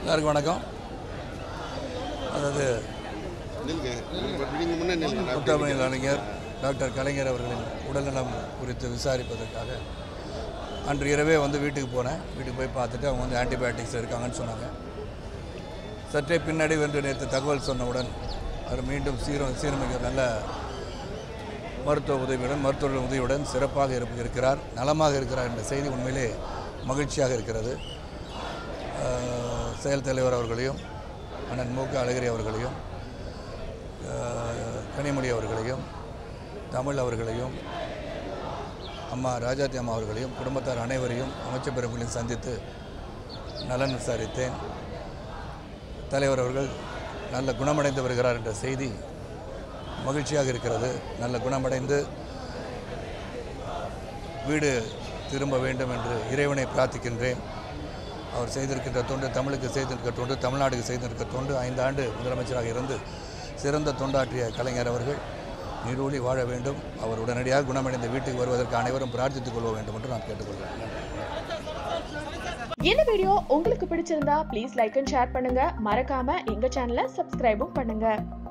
எல்லாருக்கும் வணக்கம் அதாவது நில்லுங்க நீங்க முன்னே நில்லுங்க முத்தமிழ் கலைஞர் டாக்டர் கலைஞர் அவர்களின் உடல்நலம் குறித்து விசாரிப்பதற்காக அன்று இரவே வந்து வீட்டுக்கு போனேன் வீட்டுக்கு போய் பார்த்துட்டு அவங்க வந்து ஆன்டிபயோட்டிக்ஸ் இருக்காங்கன்னு சொன்னாங்க சற்றே பின்னாடி வந்து நேற்று தகவல் சொன்னவுடன் அவர் மீண்டும் சீரம் சீரமைக்க நல்ல மருத்துவ உதவியுடன் மருத்துவ உதவியுடன் சிறப்பாக இருப்ப- இருக்கிறார் நலமாக இருக்கிறார் என்ற செய்தி உண்மையிலே மகிழ்ச்சியாக இருக்கிறது ஆஹ், செயல் தலைவர் அவர்களையும் அண்ணன் மு க அழகிரி அவர்களையும் ஆஹ், கனிமொழி அவர்களையும் தமிழ் அவர்களையும் அம்மா ராஜாத்தி அம்மா அவர்களையும் குடும்பத்தார் அனைவரையும் அமைச்சர் பெருமக்களையும் சந்தித்து நலன் விசாரித்தேன் தலைவர் அவர்கள் நல்ல குணமடைந்து வருகிறார் என்ற செய்தி மகிழ்ச்சியாக இருக்கிறது நல்ல குணமடைந்து வீடு திரும்ப வேண்டும் என்று இறைவனை பிரார்த்திக்கின்றேன் அவர் செய்திருக்கின்ற தொண்டு தமிழுக்கு செய்திருக்கிற தொண்டு தமிழ்நாடுக்கு செய்திருக்கிற தொண்டு ஐந்து ஆண்டு முதலமைச்சராக இருந்து சிறந்த தொண்டாற்றிய கலைஞர் அவர்கள் நீடூழி வாழ வேண்டும் அவர் உடனடியாக குணமடைந்து வீட்டுக்கு வருவதற்கு அனைவரும் பிரார்த்தித்துக் கொள்ள வேண்டும் என்று நான் கேட்டுக்கொள்கிறேன் இந்த வீடியோ உங்களுக்கு பிடிச்சிருந்தா ப்ளீஸ் லைக் அண்ட் ஷேர் பண்ணுங்க மறக்காம எங்க சேனலை சப்ஸ்கிரைபும் பண்ணுங்க